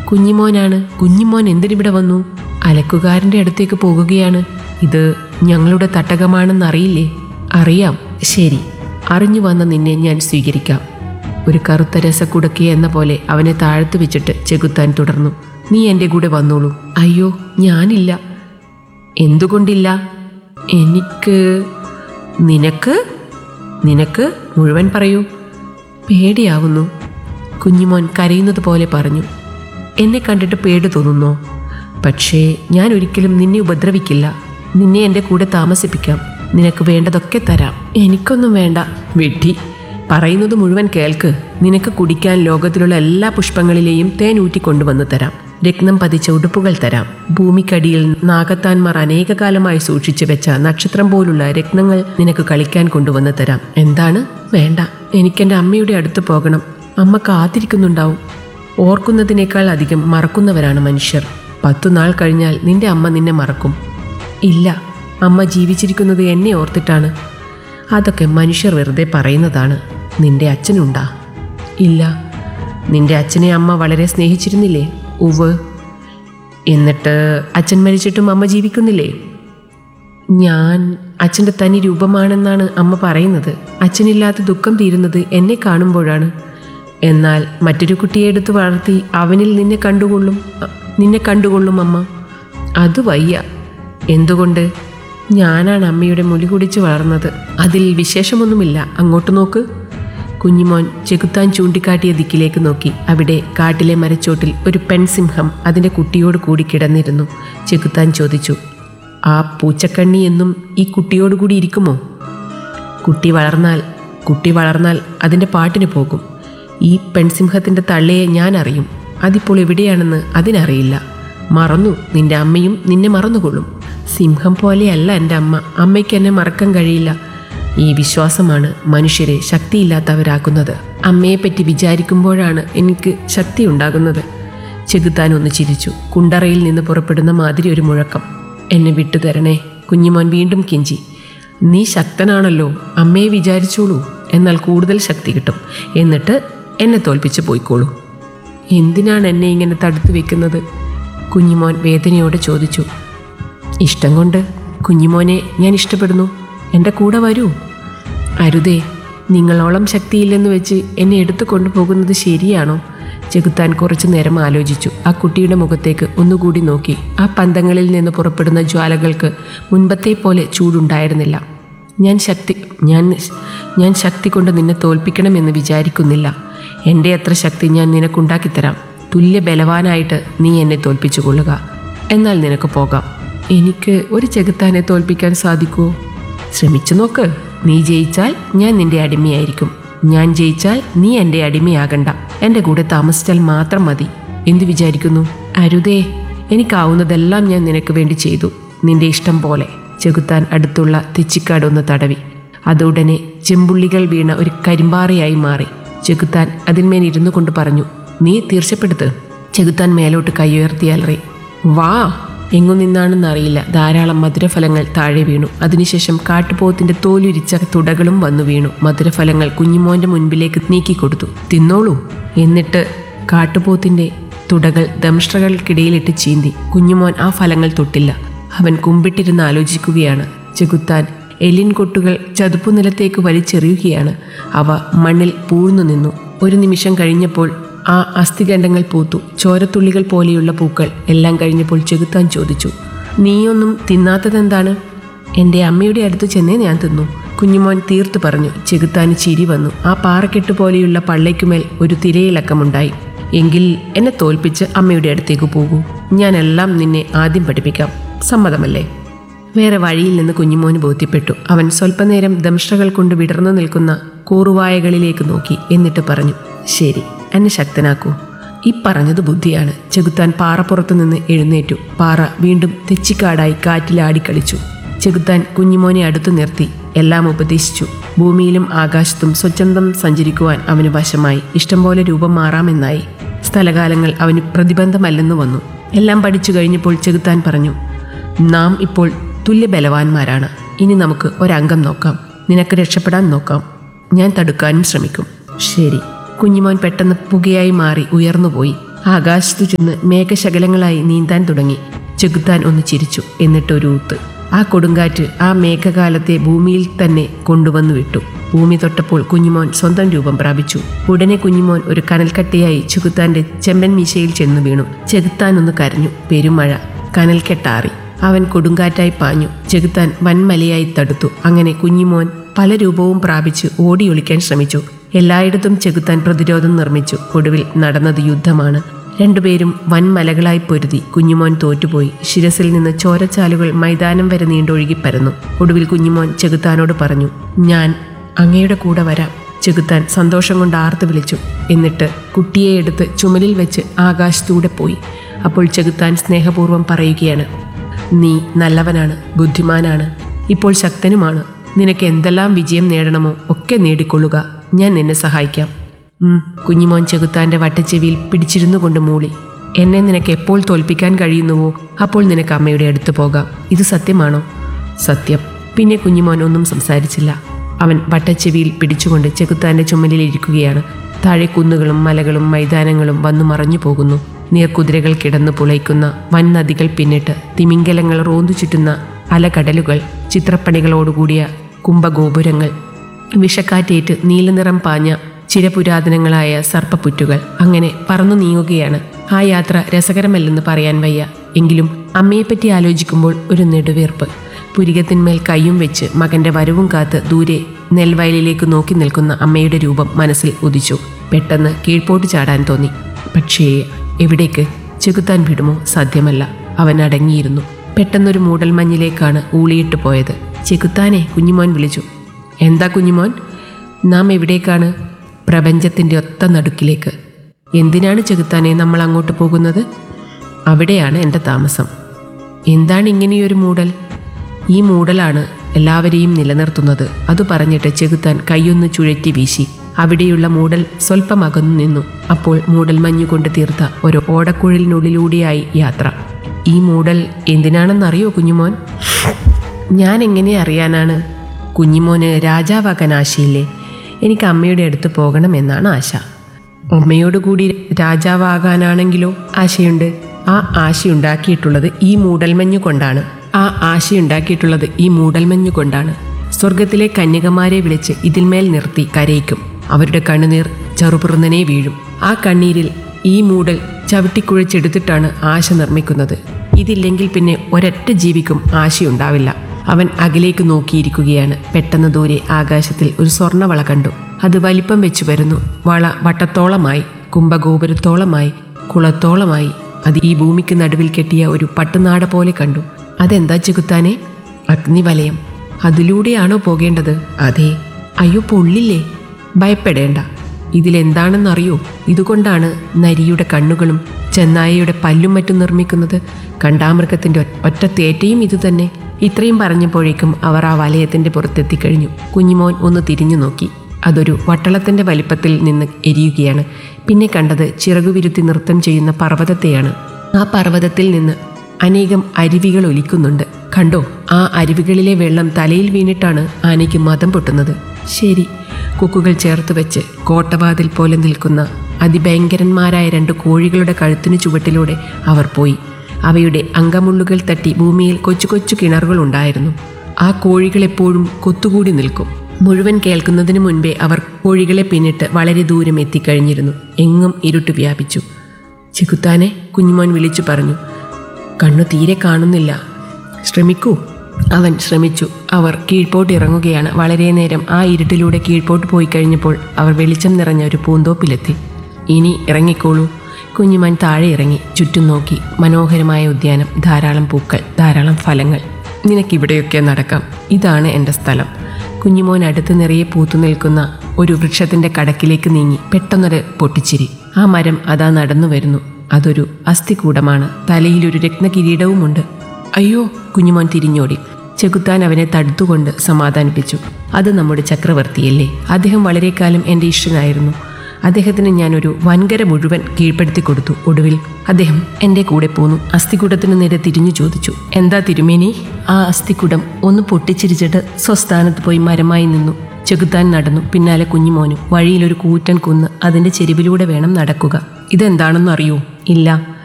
കുഞ്ഞിമോനാണ് കുഞ്ഞിമോൻ എന്തിനിവിടെ വന്നു അലക്കുകാരൻ്റെ അടുത്തേക്ക് പോകുകയാണ് ഇത് ഞങ്ങളുടെ തട്ടകമാണെന്നറിയില്ലേ അറിയാം ശരി അറിഞ്ഞു വന്ന നിന്നെ ഞാൻ സ്വീകരിക്കാം ഒരു കറുത്ത രസക്കുടക്കി എന്ന പോലെ അവനെ താഴ്ത്തു വെച്ചിട്ട് ചെകുത്താൻ തുടർന്നു നീ എൻ്റെ കൂടെ വന്നോളൂ അയ്യോ ഞാനില്ല എന്തുകൊണ്ടില്ല എനിക്ക് നിനക്ക് നിനക്ക് മുഴുവൻ പറയൂ പേടിയാവുന്നു കുഞ്ഞുമോൻ കരയുന്നത് പോലെ പറഞ്ഞു എന്നെ കണ്ടിട്ട് പേടി തോന്നുന്നോ പക്ഷേ ഞാൻ ഒരിക്കലും നിന്നെ ഉപദ്രവിക്കില്ല നിന്നെ എൻ്റെ കൂടെ താമസിപ്പിക്കാം നിനക്ക് വേണ്ടതൊക്കെ തരാം എനിക്കൊന്നും വേണ്ട വെട്ടി പറയുന്നത് മുഴുവൻ കേൾക്ക് നിനക്ക് കുടിക്കാൻ ലോകത്തിലുള്ള എല്ലാ പുഷ്പങ്ങളിലെയും തേൻ ഊറ്റിക്കൊണ്ടുവന്ന് തരാം രത്നം പതിച്ച ഉടുപ്പുകൾ തരാം ഭൂമിക്കടിയിൽ നാഗത്താന്മാർ അനേകകാലമായി സൂക്ഷിച്ചു വെച്ച നക്ഷത്രം പോലുള്ള രത്നങ്ങൾ നിനക്ക് കളിക്കാൻ കൊണ്ടുവന്ന് തരാം എന്താണ് വേണ്ട എനിക്കെൻ്റെ അമ്മയുടെ അടുത്ത് പോകണം അമ്മ കാത്തിരിക്കുന്നുണ്ടാവും ഓർക്കുന്നതിനേക്കാൾ അധികം മറക്കുന്നവരാണ് മനുഷ്യർ പത്തു നാൾ കഴിഞ്ഞാൽ നിന്റെ അമ്മ നിന്നെ മറക്കും ഇല്ല അമ്മ ജീവിച്ചിരിക്കുന്നത് എന്നെ ഓർത്തിട്ടാണ് അതൊക്കെ മനുഷ്യർ വെറുതെ പറയുന്നതാണ് നിന്റെ അച്ഛനുണ്ടാ ഇല്ല നിന്റെ അച്ഛനെ അമ്മ വളരെ സ്നേഹിച്ചിരുന്നില്ലേ ഉവ് എന്നിട്ട് അച്ഛൻ മരിച്ചിട്ടും അമ്മ ജീവിക്കുന്നില്ലേ ഞാൻ അച്ഛൻ്റെ തനി രൂപമാണെന്നാണ് അമ്മ പറയുന്നത് അച്ഛനില്ലാത്ത ദുഃഖം തീരുന്നത് എന്നെ കാണുമ്പോഴാണ് എന്നാൽ മറ്റൊരു കുട്ടിയെ എടുത്ത് വളർത്തി അവനിൽ നിന്നെ കണ്ടുകൊള്ളും അ- നിന്നെ കണ്ടുകൊള്ളും അമ്മ അത് വയ്യ എന്തുകൊണ്ട് ഞാനാണ് അമ്മയുടെ മുടി കുടിച്ച് വളർന്നത് അതിൽ വിശേഷമൊന്നുമില്ല അങ്ങോട്ട് നോക്ക് കുഞ്ഞിമോൻ ചെകുത്താൻ ചൂണ്ടിക്കാട്ടിയ ദിക്കിലേക്ക് നോക്കി അവിടെ കാട്ടിലെ മരച്ചോട്ടിൽ ഒരു പെൺസിംഹം അതിൻ്റെ കുട്ടിയോട് കൂടി കിടന്നിരുന്നു ചെകുത്താൻ ചോദിച്ചു ആ പൂച്ചക്കണ്ണി എന്നും ഈ കുട്ടിയോട് കൂടി ഇരിക്കുമോ കുട്ടി വളർന്നാൽ കുട്ടി വളർന്നാൽ അതിൻ്റെ പാട്ടിന് പോകും ഈ പെൺസിംഹത്തിൻ്റെ തള്ളയെ ഞാൻ അറിയും അതിപ്പോൾ എവിടെയാണെന്ന് അതിനറിയില്ല മറന്നു നിന്റെ അമ്മയും നിന്നെ മറന്നുകൊള്ളും സിംഹം പോലെയല്ല എൻ്റെ അമ്മ അമ്മയ്ക്ക് എന്നെ മറക്കാൻ കഴിയില്ല ഈ വിശ്വാസമാണ് മനുഷ്യരെ ശക്തിയില്ലാത്തവരാക്കുന്നത് അമ്മയെപ്പറ്റി വിചാരിക്കുമ്പോഴാണ് എനിക്ക് ശക്തി ഉണ്ടാകുന്നത് ചെകുത്താൻ ഒന്ന് ചിരിച്ചു കുണ്ടറയിൽ നിന്ന് പുറപ്പെടുന്ന മാതിരി ഒരു മുഴക്കം എന്നെ വിട്ടുതരണേ കുഞ്ഞുമോൻ വീണ്ടും കിഞ്ചി നീ ശക്തനാണല്ലോ അമ്മയെ വിചാരിച്ചോളൂ എന്നാൽ കൂടുതൽ ശക്തി കിട്ടും എന്നിട്ട് എന്നെ തോൽപ്പിച്ച് പോയിക്കോളൂ എന്തിനാണ് എന്നെ ഇങ്ങനെ തടുത്തു വെക്കുന്നത് കുഞ്ഞുമോൻ വേദനയോടെ ചോദിച്ചു ഇഷ്ടം കൊണ്ട് കുഞ്ഞുമോനെ ഞാൻ ഇഷ്ടപ്പെടുന്നു എൻ്റെ കൂടെ വരൂ അരുതേ നിങ്ങളോളം ശക്തിയില്ലെന്ന് വെച്ച് എന്നെ എടുത്തു കൊണ്ടുപോകുന്നത് ശരിയാണോ ചെകുത്താൻ കുറച്ചു നേരം ആലോചിച്ചു ആ കുട്ടിയുടെ മുഖത്തേക്ക് ഒന്നുകൂടി നോക്കി ആ പന്തങ്ങളിൽ നിന്ന് പുറപ്പെടുന്ന ജ്വാലകൾക്ക് മുൻപത്തെ പോലെ ചൂടുണ്ടായിരുന്നില്ല ഞാൻ ശക്തി ഞാൻ ഞാൻ ശക്തി കൊണ്ട് നിന്നെ തോൽപ്പിക്കണമെന്ന് വിചാരിക്കുന്നില്ല എൻ്റെ അത്ര ശക്തി ഞാൻ നിനക്കുണ്ടാക്കിത്തരാം തുല്യ ബലവാനായിട്ട് നീ എന്നെ തോൽപ്പിച്ചു കൊള്ളുക എന്നാൽ നിനക്ക് പോകാം എനിക്ക് ഒരു ചെകുത്താനെ തോൽപ്പിക്കാൻ സാധിക്കുമോ ശ്രമിച്ചു നോക്ക് നീ ജയിച്ചാൽ ഞാൻ നിന്റെ അടിമയായിരിക്കും ഞാൻ ജയിച്ചാൽ നീ എൻ്റെ അടിമയാകണ്ട എൻ്റെ കൂടെ താമസിച്ചാൽ മാത്രം മതി എന്തു വിചാരിക്കുന്നു അരുതേ എനിക്കാവുന്നതെല്ലാം ഞാൻ നിനക്ക് വേണ്ടി ചെയ്തു നിന്റെ ഇഷ്ടം പോലെ ചെകുത്താൻ അടുത്തുള്ള തെച്ചിക്കാട് ഒന്ന് തടവി അതുടനെ ചെമ്പുള്ളികൾ വീണ ഒരു കരിമ്പാറയായി മാറി ചെകുത്താൻ അതിന്മേൽ ഇരുന്നു കൊണ്ട് പറഞ്ഞു നീ തീർച്ചപ്പെടുത്ത് ചെകുത്താൻ മേലോട്ട് കൈയുയർത്തിയാലറി വാ എങ്ങു നിന്നാണെന്നറിയില്ല ധാരാളം മധുരഫലങ്ങൾ താഴെ വീണു അതിനുശേഷം കാട്ടുപോത്തിന്റെ തോലുരിച്ച തുടകളും വന്നു വീണു മധുരഫലങ്ങൾ കുഞ്ഞുമോന്റെ മുൻപിലേക്ക് നീക്കിക്കൊടുത്തു തിന്നോളൂ എന്നിട്ട് കാട്ടുപോത്തിന്റെ തുടകൾ ദംഷ്ട്രകൾക്കിടയിലിട്ട് ചീന്തി കുഞ്ഞുമോൻ ആ ഫലങ്ങൾ തൊട്ടില്ല അവൻ കുമ്പിട്ടിരുന്ന് ആലോചിക്കുകയാണ് ചെകുത്താൻ എല്ലിൻ കൊട്ടുകൾ ചതുപ്പുനിലത്തേക്ക് വലിച്ചെറിയുകയാണ് അവ മണ്ണിൽ പൂഴ്ന്നു നിന്നു ഒരു നിമിഷം കഴിഞ്ഞപ്പോൾ ആ അസ്ഥിഖണ്ഡങ്ങൾ പൂത്തു ചോരത്തുള്ളികൾ പോലെയുള്ള പൂക്കൾ എല്ലാം കഴിഞ്ഞപ്പോൾ ചെകുത്താൻ ചോദിച്ചു നീയൊന്നും തിന്നാത്തതെന്താണ് എൻ്റെ അമ്മയുടെ അടുത്ത് ചെന്നേ ഞാൻ തിന്നു കുഞ്ഞുമോൻ തീർത്തു പറഞ്ഞു ചെകുത്താന് ചിരി വന്നു ആ പാറക്കെട്ട് പോലെയുള്ള പള്ളയ്ക്കുമേൽ ഒരു തിരയിളക്കമുണ്ടായി എങ്കിൽ എന്നെ തോൽപ്പിച്ച് അമ്മയുടെ അടുത്തേക്ക് പോകൂ ഞാനെല്ലാം നിന്നെ ആദ്യം പഠിപ്പിക്കാം സമ്മതമല്ലേ വേറെ വഴിയിൽ നിന്ന് കുഞ്ഞുമോന് ബോധ്യപ്പെട്ടു അവൻ സ്വല്പനേരം ദംഷ്ട്രകൾ കൊണ്ട് വിടർന്നു നിൽക്കുന്ന കൂറുവായകളിലേക്ക് നോക്കി എന്നിട്ട് പറഞ്ഞു ശരി എന്നെ ശക്തനാക്കൂ ഈ പറഞ്ഞത് ബുദ്ധിയാണ് ചെകുത്താൻ പാറപ്പുറത്തു നിന്ന് എഴുന്നേറ്റു പാറ വീണ്ടും തെച്ചിക്കാടായി കാറ്റിലാടിക്കളിച്ചു ചെകുത്താൻ കുഞ്ഞുമോനെ അടുത്തു നിർത്തി എല്ലാം ഉപദേശിച്ചു ഭൂമിയിലും ആകാശത്തും സ്വച്ഛന്തം സഞ്ചരിക്കുവാൻ അവന് വശമായി ഇഷ്ടം പോലെ രൂപം മാറാമെന്നായി സ്ഥലകാലങ്ങൾ അവന് പ്രതിബന്ധമല്ലെന്ന് വന്നു എല്ലാം പഠിച്ചു കഴിഞ്ഞപ്പോൾ ചെകുത്താൻ പറഞ്ഞു നാം ഇപ്പോൾ തുല്യ ബലവാന്മാരാണ് ഇനി നമുക്ക് ഒരംഗം നോക്കാം നിനക്ക് രക്ഷപ്പെടാൻ നോക്കാം ഞാൻ തടുക്കാനും ശ്രമിക്കും ശരി കുഞ്ഞുമോൻ പെട്ടെന്ന് പുകയായി മാറി ഉയർന്നുപോയി ആകാശത്തു ചെന്ന് മേഘശകലങ്ങളായി നീന്താൻ തുടങ്ങി ചെകുത്താൻ ഒന്ന് ചിരിച്ചു എന്നിട്ട് ഒരു ഊത്ത് ആ കൊടുങ്കാറ്റ് ആ മേഘകാലത്തെ ഭൂമിയിൽ തന്നെ കൊണ്ടുവന്നു വിട്ടു ഭൂമി തൊട്ടപ്പോൾ കുഞ്ഞുമോൻ സ്വന്തം രൂപം പ്രാപിച്ചു ഉടനെ കുഞ്ഞുമോൻ ഒരു കനൽക്കട്ടയായി ചെകുത്താന്റെ ചെമ്പൻ മീശയിൽ ചെന്നു വീണു ചെകുത്താൻ ഒന്ന് കരഞ്ഞു പെരുമഴ കനൽക്കെട്ടാറി അവൻ കൊടുങ്കാറ്റായി പാഞ്ഞു ചെകുത്താൻ വൻമലയായി തടുത്തു അങ്ങനെ കുഞ്ഞിമോൻ പല രൂപവും പ്രാപിച്ച് ഓടി ഒളിക്കാൻ ശ്രമിച്ചു എല്ലായിടത്തും ചെകുത്താൻ പ്രതിരോധം നിർമ്മിച്ചു ഒടുവിൽ നടന്നത് യുദ്ധമാണ് രണ്ടുപേരും വൻമലകളായി പൊരുതി കുഞ്ഞുമോൻ തോറ്റുപോയി ശിരസിൽ നിന്ന് ചോരച്ചാലുകൾ മൈതാനം വരെ നീണ്ടൊഴുകി പരന്നു ഒടുവിൽ കുഞ്ഞുമോൻ ചെകുത്താനോട് പറഞ്ഞു ഞാൻ അങ്ങയുടെ കൂടെ വരാം ചെകുത്താൻ സന്തോഷം കൊണ്ട് ആർത്തു വിളിച്ചു എന്നിട്ട് കുട്ടിയെ എടുത്ത് ചുമലിൽ വെച്ച് ആകാശത്തൂടെ പോയി അപ്പോൾ ചെകുത്താൻ സ്നേഹപൂർവ്വം പറയുകയാണ് നീ നല്ലവനാണ് ബുദ്ധിമാനാണ് ഇപ്പോൾ ശക്തനുമാണ് നിനക്ക് എന്തെല്ലാം വിജയം നേടണമോ ഒക്കെ നേടിക്കൊള്ളുക ഞാൻ നിന്നെ സഹായിക്കാം ഉം, കുഞ്ഞിമോൻ ചെകുത്താന്റെ വട്ടച്ചെവിയിൽ പിടിച്ചിരുന്നു കൊണ്ട് മൂളി എന്നെ നിനക്ക് എപ്പോൾ തോൽപ്പിക്കാൻ കഴിയുന്നുവോ അപ്പോൾ നിനക്ക് അമ്മയുടെ അടുത്ത് പോകാം ഇത് സത്യമാണോ സത്യം പിന്നെ കുഞ്ഞിമോൻ ഒന്നും സംസാരിച്ചില്ല അവൻ വട്ടച്ചെവിയിൽ പിടിച്ചുകൊണ്ട് ചെകുത്താന്റെ ചുമലിൽ ഇരിക്കുകയാണ് താഴെ കുന്നുകളും മലകളും മൈതാനങ്ങളും വന്നു മറഞ്ഞു പോകുന്നു നീർക്കുതിരകൾ കിടന്നു പുളയ്ക്കുന്ന വൻ നദികൾ പിന്നിട്ട് തിമിംഗലങ്ങൾ റോന്തു ചുറ്റുന്ന അലകടലുകൾ ചിത്രപ്പണികളോടുകൂടിയ കുംഭഗോപുരങ്ങൾ വിഷക്കാറ്റേറ്റ് നീലനിറം പാഞ്ഞ ചിരപുരാതനങ്ങളായ സർപ്പപ്പുറ്റുകൾ അങ്ങനെ പറന്നു നീങ്ങുകയാണ് ആ യാത്ര രസകരമല്ലെന്ന് പറയാൻ വയ്യ എങ്കിലും അമ്മയെപ്പറ്റി ആലോചിക്കുമ്പോൾ ഒരു നെടുവീർപ്പ് പുരികത്തിന്മേൽ കൈയും വെച്ച് മകന്റെ വരവും കാത്ത് ദൂരെ നെൽവയലിലേക്ക് നോക്കി നിൽക്കുന്ന അമ്മയുടെ രൂപം മനസ്സിൽ ഉദിച്ചു പെട്ടെന്ന് കീഴ്പോട്ട് ചാടാൻ തോന്നി പക്ഷേ എവിടേക്ക് ചെകുത്താൻ വിടുമോ സാധ്യമല്ല അവൻ അടങ്ങിയിരുന്നു പെട്ടെന്നൊരു മൂടൽമഞ്ഞിലേക്കാണ് ഊളിയിട്ട് പോയത് ചെകുത്താനെ കുഞ്ഞുമോൻ വിളിച്ചു എന്താ കുഞ്ഞുമോൻ നാം എവിടേക്കാണ് പ്രപഞ്ചത്തിൻ്റെ ഒത്ത നടുക്കിലേക്ക് എന്തിനാണ് ചെകുത്താനെ നമ്മൾ അങ്ങോട്ട് പോകുന്നത് അവിടെയാണ് എൻ്റെ താമസം എന്താണ് ഇങ്ങനെയൊരു മൂടൽ ഈ മൂടലാണ് എല്ലാവരെയും നിലനിർത്തുന്നത് അത് പറഞ്ഞിട്ട് ചെകുത്താൻ കൈയൊന്ന് ചുഴറ്റി വീശി അവിടെയുള്ള മൂടൽ സ്വല്പം അകന്നു നിന്നു അപ്പോൾ മൂടൽ മഞ്ഞുകൊണ്ട് തീർത്ത ഒരു ഓടക്കുഴലിനുള്ളിലൂടെയായി യാത്ര ഈ മൂടൽ എന്തിനാണെന്നറിയോ കുഞ്ഞുമോൻ ഞാൻ എങ്ങനെ അറിയാനാണ് കുഞ്ഞിമോന് രാജാവാക്കാൻ ആശയില്ലേ എനിക്ക് അമ്മയുടെ അടുത്ത് പോകണമെന്നാണ് ആശ അമ്മയോടുകൂടി രാജാവാകാനാണെങ്കിലോ ആശയുണ്ട് ആ ആശയുണ്ടാക്കിയിട്ടുള്ളത് ഈ മൂടൽമഞ്ഞു കൊണ്ടാണ് ആ ആശയുണ്ടാക്കിയിട്ടുള്ളത് ഈ മൂടൽമഞ്ഞു കൊണ്ടാണ് സ്വർഗത്തിലെ കന്യകമാരെ വിളിച്ച് ഇതിന്മേൽ നിർത്തി കരയിക്കും അവരുടെ കണ്ണുനീർ ചെറുപുറുന്നനെ വീഴും ആ കണ്ണീരിൽ ഈ മൂടൽ ചവിട്ടിക്കുഴച്ചെടുത്തിട്ടാണ് ആശ നിർമ്മിക്കുന്നത് ഇതില്ലെങ്കിൽ പിന്നെ ഒരൊറ്റ ജീവിക്കും ആശയുണ്ടാവില്ല അവൻ അകലേക്ക് നോക്കിയിരിക്കുകയാണ് പെട്ടെന്ന് ദൂരെ ആകാശത്തിൽ ഒരു സ്വർണ്ണവള കണ്ടു അത് വലിപ്പം വെച്ചു വരുന്നു വള വട്ടത്തോളമായി കുംഭഗോപുരത്തോളമായി കുളത്തോളമായി അത് ഈ ഭൂമിക്ക് നടുവിൽ കെട്ടിയ ഒരു പട്ടുനാട പോലെ കണ്ടു അതെന്താ ചെകുത്താനെ അഗ്നിവലയം അതിലൂടെയാണോ പോകേണ്ടത് അതെ അയ്യോ പൊള്ളില്ലേ ഭയപ്പെടേണ്ട ഇതിലെന്താണെന്നറിയോ ഇതുകൊണ്ടാണ് നരിയുടെ കണ്ണുകളും ചെന്നായയുടെ പല്ലും മറ്റും നിർമ്മിക്കുന്നത് കണ്ടാമൃഗത്തിന്റെ ഒ- ഒറ്റ തേറ്റയും ഇതുതന്നെ ഇത്രയും പറഞ്ഞപ്പോഴേക്കും അവർ ആ വലയത്തിന്റെ പുറത്തെത്തിക്കഴിഞ്ഞു കുഞ്ഞിമോൻ ഒന്ന് തിരിഞ്ഞു നോക്കി അതൊരു വട്ടളത്തിന്റെ വലിപ്പത്തിൽ നിന്ന് എരിയുകയാണ് പിന്നെ കണ്ടത് ചിറകുവിരുത്തി നൃത്തം ചെയ്യുന്ന പർവ്വതത്തെയാണ് ആ പർവ്വതത്തിൽ നിന്ന് അനേകം അരുവികൾ ഒലിക്കുന്നുണ്ട് കണ്ടോ ആ അരുവികളിലെ വെള്ളം തലയിൽ വീണിട്ടാണ് ആനയ്ക്ക് മതം പൊട്ടുന്നത് ശരി കൊക്കുകൾ ചേർത്ത് വെച്ച് കോട്ടവാതിൽ പോലെ നിൽക്കുന്ന അതിഭയങ്കരന്മാരായ രണ്ട് കോഴികളുടെ കഴുത്തിനു ചുവട്ടിലൂടെ അവർ പോയി അവയുടെ അങ്കമുള്ളുകൾ തട്ടി ഭൂമിയിൽ കൊച്ചു കൊച്ചു കിണറുകൾ ഉണ്ടായിരുന്നു ആ കോഴികൾ എപ്പോഴും കൊത്തുകൂടി നിൽക്കും മുഴുവൻ കേൾക്കുന്നതിനു മുൻപേ അവർ കോഴികളെ പിന്നിട്ട് വളരെ ദൂരം എത്തിക്കഴിഞ്ഞിരുന്നു എങ്ങും ഇരുട്ട് വ്യാപിച്ചു ചെകുത്താനെ കുഞ്ഞുമോൻ വിളിച്ചു പറഞ്ഞു കണ്ണു തീരെ കാണുന്നില്ല ശ്രമിക്കൂ അവൻ ശ്രമിച്ചു അവർ കീഴ്പോട്ട് ഇറങ്ങുകയാണ് വളരെ നേരം ആ ഇരുട്ടിലൂടെ കീഴ്പോട്ട് പോയി കഴിഞ്ഞപ്പോൾ അവർ വെളിച്ചം നിറഞ്ഞ ഒരു പൂന്തോപ്പിലെത്തി ഇനി ഇറങ്ങിക്കോളൂ കുഞ്ഞുമാൻ താഴെ ഇറങ്ങി ചുറ്റും നോക്കി മനോഹരമായ ഉദ്യാനം ധാരാളം പൂക്കൾ ധാരാളം ഫലങ്ങൾ നിനക്കിവിടെയൊക്കെ നടക്കാം ഇതാണ് എൻ്റെ സ്ഥലം കുഞ്ഞുമോൻ അടുത്ത് നിറയെ പൂത്തു നിൽക്കുന്ന ഒരു വൃക്ഷത്തിന്റെ കടക്കിലേക്ക് നീങ്ങി പെട്ടെന്നൊരു പൊട്ടിച്ചിരി ആ മരം അതാ നടന്നു വരുന്നു അതൊരു അസ്ഥികൂടമാണ് തലയിൽ ഒരു രത്നകിരീടവുമുണ്ട് അയ്യോ കുഞ്ഞുമോൻ തിരിഞ്ഞോടി ചെകുത്താൻ അവനെ തടുത്തുകൊണ്ട് സമാധാനിപ്പിച്ചു അത് നമ്മുടെ ചക്രവർത്തിയല്ലേ അദ്ദേഹം വളരെ കാലം എൻ്റെ ഇഷ്ടനായിരുന്നു അദ്ദേഹത്തിന് ഞാനൊരു വൻകര മുഴുവൻ കീഴ്പ്പെടുത്തി കൊടുത്തു ഒടുവിൽ അദ്ദേഹം എൻ്റെ കൂടെ പോന്നു അസ്ഥികൂടത്തിന് നേരെ തിരിഞ്ഞു ചോദിച്ചു എന്താ തിരുമേനി ആ അസ്ഥികൂടം ഒന്ന് പൊട്ടിച്ചിരിച്ചിട്ട് സ്വസ്ഥാനത്ത് പോയി മരമായി നിന്നു ചെകുത്താൻ നടന്നു പിന്നാലെ കുഞ്ഞുമോനും വഴിയിലൊരു കൂറ്റൻ കുന്ന് അതിന്റെ ചെരുവിലൂടെ വേണം നടക്കുക ഇതെന്താണെന്ന് അറിയൂ ഇല്ല